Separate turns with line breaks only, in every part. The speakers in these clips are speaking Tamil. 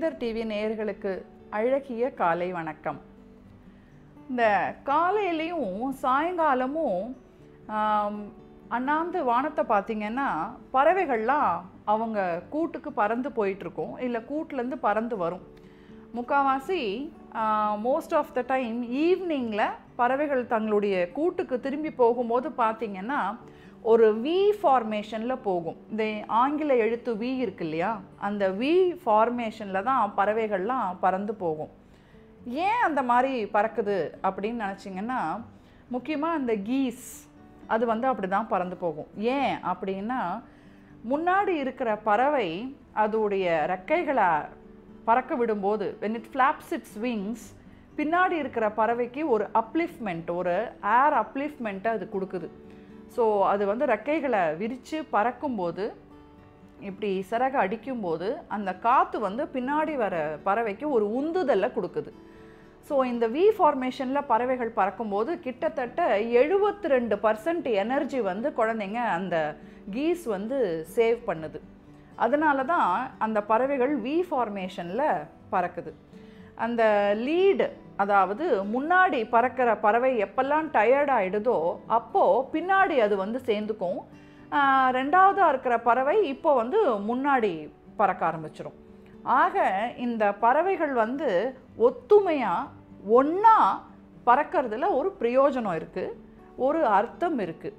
வேந்தர் டிவி நேயர்களுக்கு அழகிய காலை வணக்கம் இந்த காலையிலையும் சாயங்காலமும் ஆம், அண்ணாந்து வானத்தை பார்த்தீங்கன்னா பறவைகள்லாம் அவங்க கூட்டுக்கு பறந்து போயிட்டுருக்கும் இல்லை கூட்டிலேருந்து பறந்து வரும் முக்கால்வாசி மோஸ்ட் ஆஃப் த டைம் ஈவினிங்கில் பறவைகள் தங்களுடைய கூட்டுக்கு திரும்பி போகும்போது பார்த்தீங்கன்னா ஒரு வி ஃபார்மேஷனில் போகும் இந்த ஆங்கில எழுத்து வி இருக்கு இல்லையா அந்த வி ஃபார்மேஷனில் தான் பறவைகள்லாம் பறந்து போகும் ஏன் அந்த மாதிரி பறக்குது அப்படின்னு நினச்சிங்கன்னா முக்கியமாக அந்த கீஸ் அது வந்து அப்படி தான் பறந்து போகும் ஏன் அப்படின்னா முன்னாடி இருக்கிற பறவை அதோடைய ரெக்கைகளை பறக்க விடும்போது when it flaps its wings பின்னாடி இருக்கிற பறவைக்கு ஒரு அப்லிஃப்ட்மெண்ட் ஒரு ஏர் அப்லிஃப்ட்மெண்ட்டை அது கொடுக்குது ஸோ அது வந்து ரெக்கைகளை விரித்து பறக்கும்போது இப்படி சிறகு அடிக்கும்போது அந்த காற்று வந்து பின்னாடி வர பறவைக்கு ஒரு உந்துதலை கொடுக்குது ஸோ இந்த வி ஃபார்மேஷனில் பறவைகள் பறக்கும்போது கிட்டத்தட்ட எழுபத்தி ரெண்டு பர்சன்ட் எனர்ஜி வந்து குழந்தைங்க அந்த கீஸ் வந்து சேவ் பண்ணுது அதனால தான் அந்த பறவைகள் வி ஃபார்மேஷனில் பறக்குது அந்த லீடு அதாவது முன்னாடி பறக்கிற பறவை எப்பெல்லாம் டயர்ட் ஆயிடுதோ அப்போது பின்னாடி அது வந்து சேர்ந்துக்கும் ஆஹ் ரெண்டாவதாக இருக்கிற பறவை இப்போ வந்து முன்னாடி பறக்க ஆரம்பிச்சிடும் ஆக இந்த பறவைகள் வந்து ஒத்துமையாக ஒன்றா பறக்கிறதுல ஒரு பிரயோஜனம் இருக்குது ஒரு அர்த்தம் இருக்குது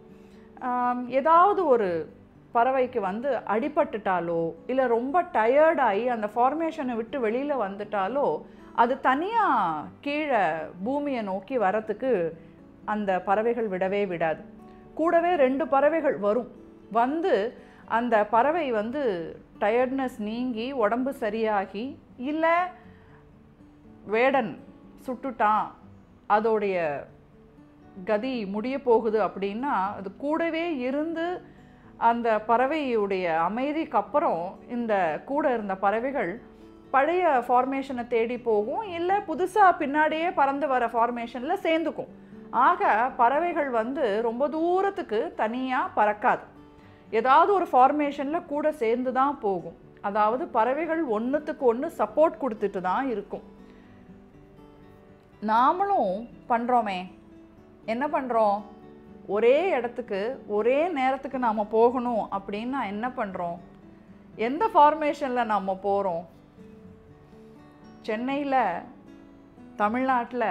ஏதாவது ஒரு பறவைக்கு வந்து அடிபட்டுட்டாலோ இல்லை ரொம்ப டயர்டாகி அந்த ஃபார்மேஷனை விட்டு வெளியில் வந்துட்டாலோ அது தனியாக கீழே பூமியை நோக்கி வரத்துக்கு அந்த பறவைகள் விடவே விடாது கூடவே ரெண்டு பறவைகள் வரும் வந்து அந்த பறவை வந்து டயர்ட்னஸ் நீங்கி உடம்பு சரியாகி இல்லை வேடன் சுட்டுட்டான் அதோடைய கதி முடிய போகுது அப்படின்னா அது கூடவே இருந்து அந்த பறவையுடைய அமைதிக்கு அப்புறம் இந்த கூட இருந்த பறவைகள் பழைய ஃபார்மேஷனை தேடி போகும் இல்லை புதுசாக பின்னாடியே பறந்து வர ஃபார்மேஷனில் சேர்ந்துக்கும் ஆக பறவைகள் வந்து ரொம்ப தூரத்துக்கு தனியாக பறக்காது ஏதாவது ஒரு ஃபார்மேஷனில் கூட சேர்ந்து தான் போகும் அதாவது பறவைகள் ஒன்றுத்துக்கு ஒன்று சப்போர்ட் கொடுத்துட்டு தான் இருக்கும் நாமளும் பண்ணுறோமே என்ன பண்ணுறோம் ஒரே இடத்துக்கு ஒரே நேரத்துக்கு நாம் போகணும் அப்படின்னா என்ன பண்ணுறோம் எந்த ஃபார்மேஷனில் நாம் போகிறோம் சென்னையில் தமிழ்நாட்டில்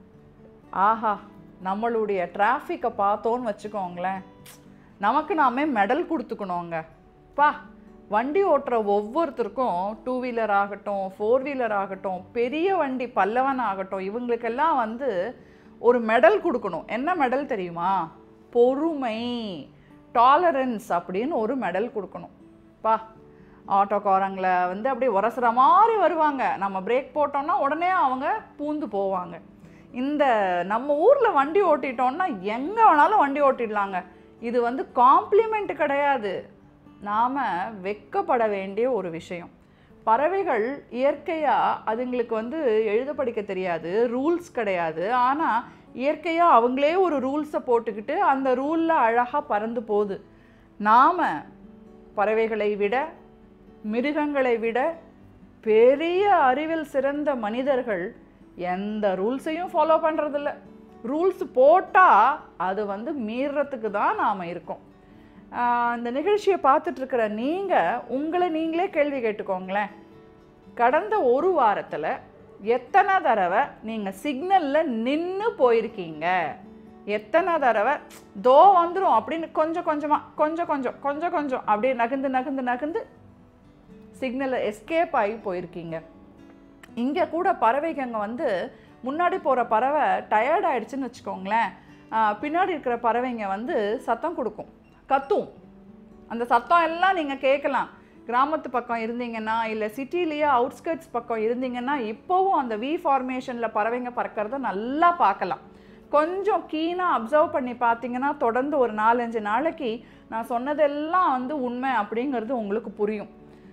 ஆஹா நம்மளுடைய டிராஃபிக்கை பார்த்தோன்னு வச்சுக்கோங்களேன் நமக்கு நாமே மெடல் கொடுத்துக்கணுங்க பா வண்டி ஓட்டுற ஒவ்வொருத்தருக்கும் டூ வீலர் ஆகட்டும் ஃபோர் வீலர் ஆகட்டும் பெரிய வண்டி பல்லவன் ஆகட்டும் இவங்களுக்கெல்லாம் வந்து ஒரு மெடல் கொடுக்கணும் என்ன மெடல் தெரியுமா பொறுமை டாலரன்ஸ் அப்படின்னு ஒரு மெடல் கொடுக்கணும் பா ஆட்டோக்காரங்களை வந்து அப்படியே உரசுற மாதிரி வருவாங்க நம்ம பிரேக் போட்டோம்னா உடனே அவங்க பூந்து போவாங்க இந்த நம்ம ஊரில் வண்டி ஓட்டிட்டோம்னா எங்கே வேணாலும் வண்டி ஓட்டிடலாங்க இது வந்து காம்ப்ளிமெண்ட் கிடையாது நாம் வெக்கப்பட வேண்டிய ஒரு விஷயம் பறவைகள் இயற்கையாக அதுங்களுக்கு வந்து எழுத படிக்க தெரியாது ரூல்ஸ் கிடையாது ஆனால் இயற்கையாக அவங்களே ஒரு ரூல்ஸை போட்டுக்கிட்டு அந்த ரூலில் அழகாக பறந்து போகுது நாம் பறவைகளை விட மிருகங்களை விட பெரிய அறிவில் சிறந்த மனிதர்கள் எந்த ரூல்ஸையும் ஃபாலோ பண்ணுறதில்ல ரூல்ஸ் போட்டால் அது வந்து மீறுறதுக்கு தான் நாம் இருக்கோம் ஆஹ் இந்த நிகழ்ச்சியை பார்த்துட்டு இருக்கிற நீங்கள் உங்களை நீங்களே கேள்வி கேட்டுக்கோங்களேன் கடந்த ஒரு வாரத்தில் எத்தனை தடவை நீங்கள் சிக்னலில் நின்று போயிருக்கீங்க எத்தனை தடவை தோ வந்துடும் அப்படின்னு கொஞ்சம் கொஞ்சமாக கொஞ்சம் கொஞ்சம் கொஞ்சம் கொஞ்சம் அப்படியே நகர்ந்து நகர்ந்து நகர்ந்து சிக்னலில் எஸ்கேப் ஆகி போயிருக்கீங்க இங்கே கூட பறவைகங்க வந்து முன்னாடி போகிற பறவை டயர்ட் ஆயிடுச்சுன்னு வச்சுக்கோங்களேன் ஆஹ் பின்னாடி இருக்கிற பறவைங்க வந்து சத்தம் கொடுக்கும் கத்தும் அந்த சத்தம் எல்லாம் நீங்கள் கேட்கலாம் கிராமத்து பக்கம் இருந்தீங்கன்னா இல்லை சிட்டிலேயே அவுட்ஸ்கர்ட்ஸ் பக்கம் இருந்தீங்கன்னா இப்போவும் அந்த வி ஃபார்மேஷனில் பறவைங்க பறக்கிறத நல்லா பார்க்கலாம் கொஞ்சம் கீனாக அப்சர்வ் பண்ணி பார்த்தீங்கன்னா தொடர்ந்து ஒரு நாலஞ்சு நாளைக்கு நான் சொன்னதெல்லாம் வந்து உண்மை அப்படிங்கிறது உங்களுக்கு புரியும்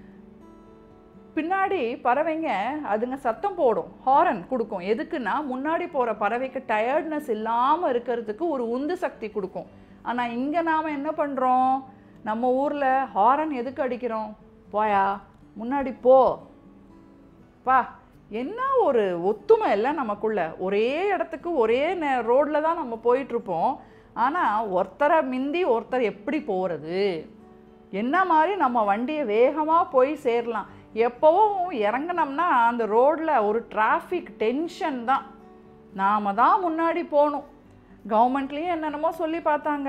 பின்னாடி பறவைங்க அதுங்க சத்தம் போடும் ஹாரன் கொடுக்கும் எதுக்குன்னா முன்னாடி போகிற பறவைக்கு டயர்ட்னஸ் இல்லாமல் இருக்கிறதுக்கு ஒரு உந்து சக்தி கொடுக்கும் ஆனால் இங்கே நாம் என்ன பண்ணுறோம் நம்ம ஊரில் ஹாரன் எதுக்கு அடிக்கிறோம் போயா முன்னாடி போ பா என்ன ஒரு ஒத்துமை இல்லை நமக்குள்ள ஒரே இடத்துக்கு ஒரே நே ரோட்டில் தான் நம்ம போயிட்டுருப்போம் ஆனால் ஒருத்தரை மிந்தி ஒருத்தர் எப்படி போகிறது என்ன மாதிரி நம்ம வண்டியை வேகமாக போய் சேரலாம் எப்போவும் இறங்குனோம்னா அந்த ரோட்டில் ஒரு டிராஃபிக் டென்ஷன் தான் நாம தான் முன்னாடி போகணும் கவர்மெண்ட்லேயும் என்னென்னமோ சொல்லி பார்த்தாங்க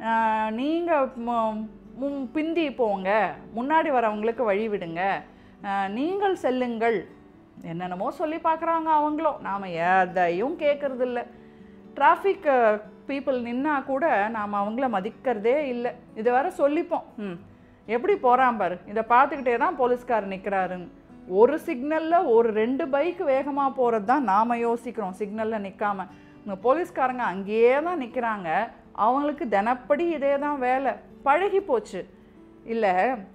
நீங்கள் பிந்தி போங்க முன்னாடி வரவங்களுக்கு வழி விடுங்க அஹ், நீங்கள் செல்லுங்கள் என்னென்னமோ சொல்லி பார்க்குறாங்க அவங்களும் நாம் எதையும் கேட்குறதில்ல டிராஃபிக் பீப்புள் நின்னா கூட நாம் அவங்கள மதிக்கிறதே இல்லை இதை வேற சொல்லிப்போம் ம் எப்படி போகிறான் பாரு இதை பார்த்துக்கிட்டே தான் போலீஸ்கார் நிற்கிறாருன்னு ஒரு சிக்னலில் ஒரு ரெண்டு பைக் வேகமாக போகிறது தான் நாம் யோசிக்கிறோம் சிக்னலில் நிற்காம இந்த போலீஸ்காரங்க அங்கேயே தான் நிற்கிறாங்க அவங்களுக்கு தினப்படி இதே தான் வேலை பழகி போச்சு இல்லை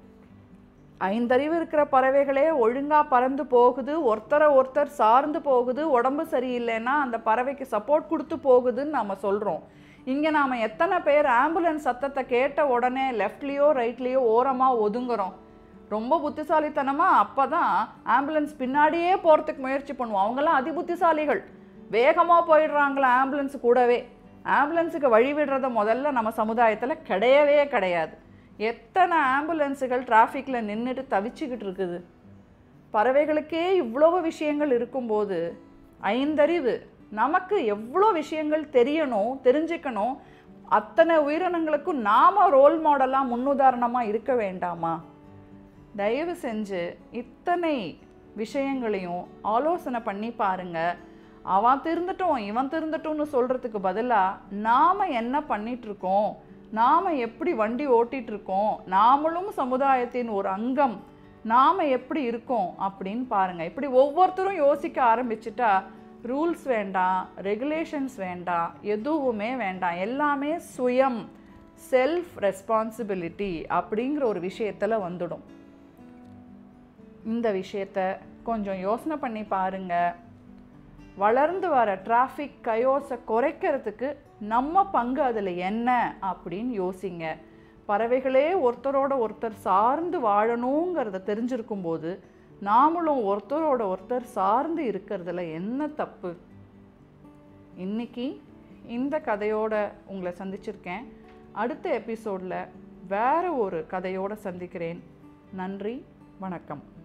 ஐந்தறிவு இருக்கிற பறவைகளே ஒழுங்காக பறந்து போகுது ஒருத்தரை ஒருத்தர் சார்ந்து போகுது உடம்பு சரியில்லைன்னா அந்த பறவைக்கு சப்போர்ட் கொடுத்து போகுதுன்னு நம்ம சொல்கிறோம் இங்கே நாம் எத்தனை பேர் ஆம்புலன்ஸ் சத்தத்தை கேட்ட உடனே லெஃப்ட்லேயோ ரைட்லேயோ ஓரமாக ஒதுங்குறோம் ரொம்ப புத்திசாலித்தனமாக அப்போ தான் ஆம்புலன்ஸ் பின்னாடியே போகிறதுக்கு முயற்சி பண்ணுவோம் அவங்கெல்லாம் அதி புத்திசாலிகள் வேகமாக போயிடுறாங்களா ஆம்புலன்ஸ் கூடவே ஆம்புலன்ஸுக்கு வழி விடுறத முதல்ல நம்ம சமுதாயத்தில் கிடையவே கிடையாது எத்தனை ஆம்புலன்ஸுகள் டிராஃபிக்கில் நின்றுட்டு தவிச்சுக்கிட்டு இருக்குது பறவைகளுக்கே இவ்வளவு விஷயங்கள் இருக்கும்போது ஐந்தறிவு நமக்கு எவ்வளோ விஷயங்கள் தெரியணும் தெரிஞ்சுக்கணும் அத்தனை உயிரினங்களுக்கும் நாம ரோல் மாடலாக முன்னுதாரணமாக இருக்க வேண்டாமா தயவு செஞ்சு இத்தனை விஷயங்களையும் ஆலோசனை பண்ணி பாருங்க அவன் திருந்தட்டும் இவன் திருந்தட்டும்னு சொல்கிறதுக்கு பதிலாக நாம் என்ன பண்ணிட்டு இருக்கோம் நாம் எப்படி வண்டி ஓட்டிட்டு இருக்கோம் நாமளும் சமுதாயத்தின் ஒரு அங்கம் நாம் எப்படி இருக்கோம் அப்படின்னு பாருங்கள் இப்படி ஒவ்வொருத்தரும் யோசிக்க ஆரம்பிச்சிட்டா ரூல்ஸ் வேண்டாம் ரெகுலேஷன்ஸ் வேண்டாம் எதுவுமே வேண்டாம் எல்லாமே சுயம் செல்ஃப் ரெஸ்பான்சிபிலிட்டி அப்படிங்கிற ஒரு விஷயத்தில் வந்துடும் இந்த விஷயத்த கொஞ்சம் யோசனை பண்ணி பாருங்க வளர்ந்து வர டிராஃபிக் கயோஸை குறைக்கிறதுக்கு நம்ம பங்கு அதில் என்ன அப்படின்னு யோசிங்க பறவைகளே ஒருத்தரோட ஒருத்தர் சார்ந்து வாழணுங்கிறத தெரிஞ்சிருக்கும் போது நாமளும் ஒருத்தரோட ஒருத்தர் சார்ந்து இருக்கிறதுல என்ன தப்பு இன்னைக்கு இந்த கதையோட உங்களை சந்திச்சிருக்கேன் அடுத்த எபிசோடில் வேற ஒரு கதையோட சந்திக்கிறேன் நன்றி வணக்கம்